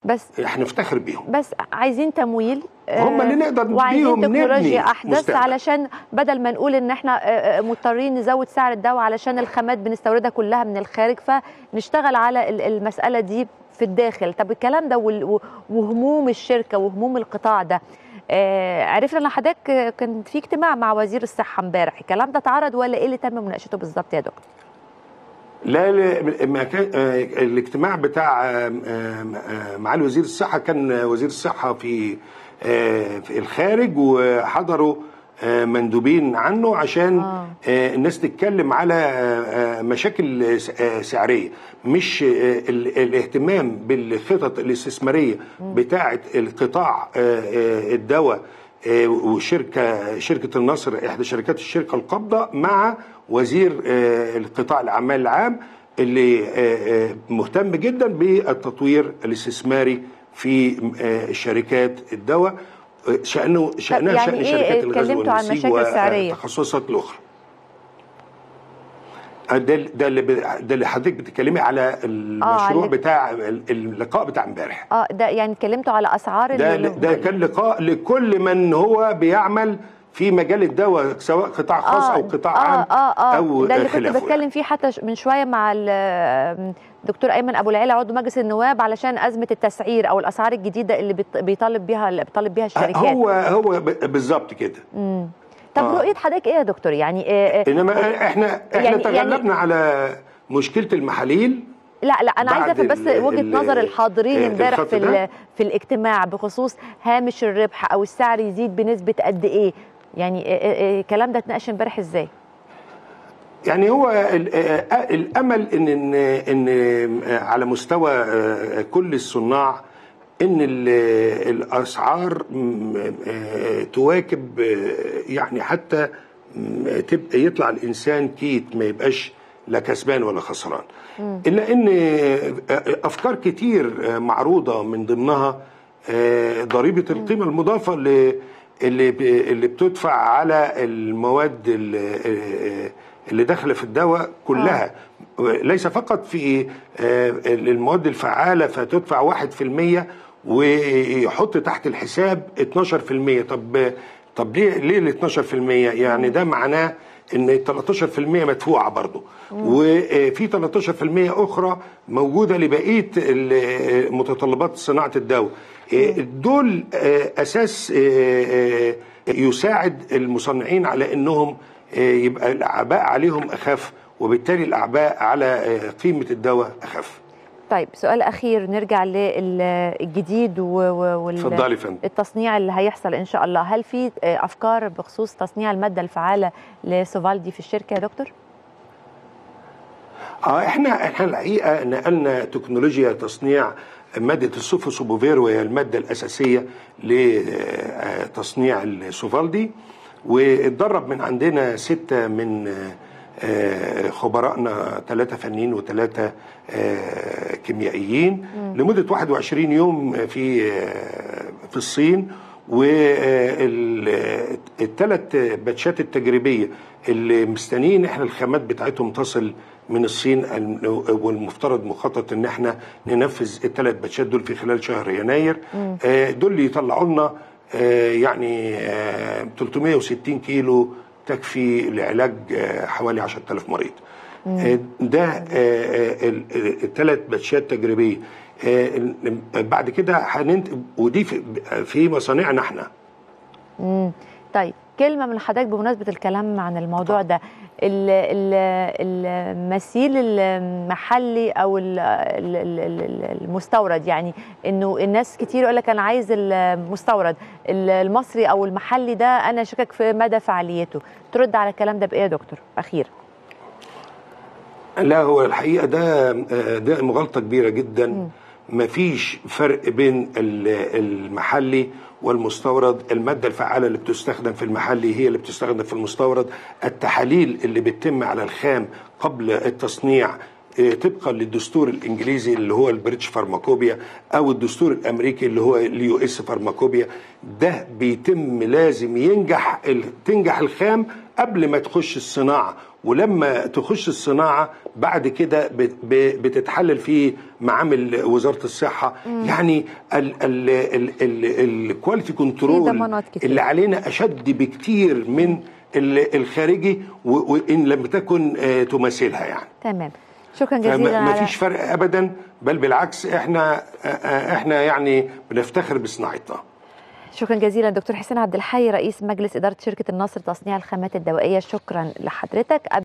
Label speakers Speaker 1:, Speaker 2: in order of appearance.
Speaker 1: بس
Speaker 2: احنا نفتخر بيهم
Speaker 1: بس عايزين تمويل
Speaker 2: هم اللي نقدر
Speaker 1: وعايزين
Speaker 2: بيهم
Speaker 1: تكنولوجيا
Speaker 2: نبني
Speaker 1: احدث
Speaker 2: مستقبل.
Speaker 1: علشان بدل ما نقول ان احنا آه، آه، مضطرين نزود سعر الدواء علشان الخامات بنستوردها كلها من الخارج فنشتغل على ال- المساله دي في الداخل طب الكلام ده وال- و- وهموم الشركه وهموم القطاع ده آه، عرفنا ان حضرتك آه، كان في اجتماع مع وزير الصحه امبارح الكلام ده اتعرض ولا ايه اللي تم مناقشته بالظبط يا دكتور
Speaker 2: لا لا ما كان آه، الاجتماع بتاع آه، آه، معالي وزير الصحه كان وزير الصحه في آه، في الخارج وحضروا آه، مندوبين عنه عشان
Speaker 1: آه.
Speaker 2: آه، الناس تتكلم على آه، آه، مشاكل س- آه، سعريه مش آه، ال- الاهتمام بالخطط الاستثماريه بتاعه القطاع آه، آه، الدواء آه، وشركه شركه النصر احدى شركات الشركه القابضه مع وزير آه، القطاع الاعمال العام اللي آه، آه، مهتم جدا بالتطوير الاستثماري في آه، شركات الدواء آه، شانه شانها
Speaker 1: يعني
Speaker 2: شان
Speaker 1: إيه
Speaker 2: شركات الغزو
Speaker 1: اتكلمتوا عن
Speaker 2: والنسيج
Speaker 1: مشاكل سعرية؟
Speaker 2: والتخصصات الاخرى آه، ده ده اللي ب- ده اللي حضرتك بتتكلمي على المشروع
Speaker 1: على-
Speaker 2: بتاع ال- اللقاء بتاع امبارح
Speaker 1: اه ده يعني اتكلمتوا على اسعار
Speaker 2: ده
Speaker 1: ال-
Speaker 2: ده كان لقاء لكل من هو بيعمل في مجال الدواء سواء قطاع خاص او قطاع عام
Speaker 1: آه آه
Speaker 2: او
Speaker 1: ده اللي كنت
Speaker 2: خلافه
Speaker 1: بتكلم فيه حتى ش- من شويه مع ال- دكتور ايمن ابو العلا عضو مجلس النواب علشان ازمه التسعير او الاسعار الجديده اللي بت- بيطالب بيها اللي بيطالب بيها الشركات
Speaker 2: هو هو ب- بالظبط كده
Speaker 1: مم. طب
Speaker 2: آه.
Speaker 1: رؤيه حضرتك ايه يا دكتور يعني آه آه
Speaker 2: انما احنا احنا
Speaker 1: يعني-
Speaker 2: تغلبنا على مشكله المحاليل
Speaker 1: لا لا انا عايزه
Speaker 2: بعد
Speaker 1: افهم بس
Speaker 2: ال-
Speaker 1: وجهه
Speaker 2: ال-
Speaker 1: نظر الحاضرين
Speaker 2: آه،
Speaker 1: امبارح
Speaker 2: الخط
Speaker 1: في
Speaker 2: ده؟
Speaker 1: ال- في الاجتماع بخصوص هامش الربح او السعر يزيد بنسبه قد ايه يعني آه، آه، آه، الكلام ده اتناقش امبارح ازاي
Speaker 2: يعني هو ال- آه، الامل ان ان ان آه، على مستوى آه، كل الصناع ان ال- الاسعار م- آه، تواكب آه، يعني حتى م- تبقى يطلع الانسان كيت ما يبقاش لا كسبان ولا خسران الا ان آه، افكار كتير آه، معروضه من ضمنها آه، ضريبه القيمه المضافه اللي اللي ب- اللي بتدفع على المواد اللي اللي داخله في الدواء كلها ليس فقط في آه، المواد الفعاله فتدفع 1% ويحط تحت الحساب 12% طب طب ليه ليه ال 12% يعني ده معناه ان 13% مدفوعه برضه وفي 13% اخرى موجوده لبقيه ال- متطلبات صناعه الدواء دول آه، اساس آه، آه، يساعد المصنعين على انهم آه، يبقى الاعباء عليهم اخف وبالتالي الاعباء على آه، قيمه الدواء اخف
Speaker 1: طيب سؤال اخير نرجع للجديد
Speaker 2: اتفضلي يا فندم.
Speaker 1: والتصنيع اللي هيحصل ان شاء الله هل في آه، افكار بخصوص تصنيع الماده الفعاله لسوفالدي في الشركه يا دكتور
Speaker 2: اه احنا احنا الحقيقه نقلنا تكنولوجيا تصنيع ماده السوفوسوبوفير وهي الماده الاساسيه لتصنيع السوفالدي واتدرب من عندنا سته من آه، خبرائنا ثلاثه فنيين وثلاثه آه، كيميائيين لمده 21 يوم في آه، في الصين والثلاث باتشات التجريبيه اللي مستنيين احنا الخامات بتاعتهم تصل من الصين والمفترض مخطط ان احنا ننفذ الثلاث باتشات دول في خلال شهر يناير آه، دول اللي يطلعوا لنا آه، يعني آه، 360 كيلو تكفي لعلاج آه، حوالي 10000 مريض آه، ده الثلاث باتشات تجريبيه آه، بعد كده هننت ودي في- في مصانعنا احنا
Speaker 1: مم. طيب كلمة من حضرتك بمناسبة الكلام عن الموضوع ده ال- ال- المثيل المحلي أو ال- ال- ال- ال- المستورد يعني إنه الناس كتير يقول لك أنا عايز المستورد ال- المصري أو المحلي ده أنا شاكك في مدى فعاليته ترد على الكلام ده بإيه يا دكتور أخير
Speaker 2: لا هو الحقيقه ده ده مغالطه كبيره جدا مفيش فرق بين ال- المحلي والمستورد المادة الفعالة اللي بتستخدم في المحلي هي اللي بتستخدم في المستورد التحاليل اللي بتتم على الخام قبل التصنيع آه، طبقا للدستور الانجليزي اللي هو البريتش فارماكوبيا او الدستور الامريكي اللي هو اليو اس فارماكوبيا ده بيتم لازم ينجح ال- تنجح الخام قبل ما تخش الصناعه ولما تخش الصناعه بعد كده بت- ب- بتتحلل في معامل وزاره الصحه يعني الكواليتي
Speaker 1: في
Speaker 2: كنترول
Speaker 1: ضمانات كتير.
Speaker 2: اللي علينا اشد بكتير من ال- الخارجي و- وان لم تكن آه، تماثلها يعني
Speaker 1: تمام شكرا جزيلا
Speaker 2: ما
Speaker 1: على
Speaker 2: فيش فرق ابدا بل بالعكس احنا آه، آه، احنا يعني بنفتخر بصناعتنا
Speaker 1: شكرا جزيلا دكتور حسين عبد الحي رئيس مجلس اداره شركه النصر تصنيع الخامات الدوائيه شكرا لحضرتك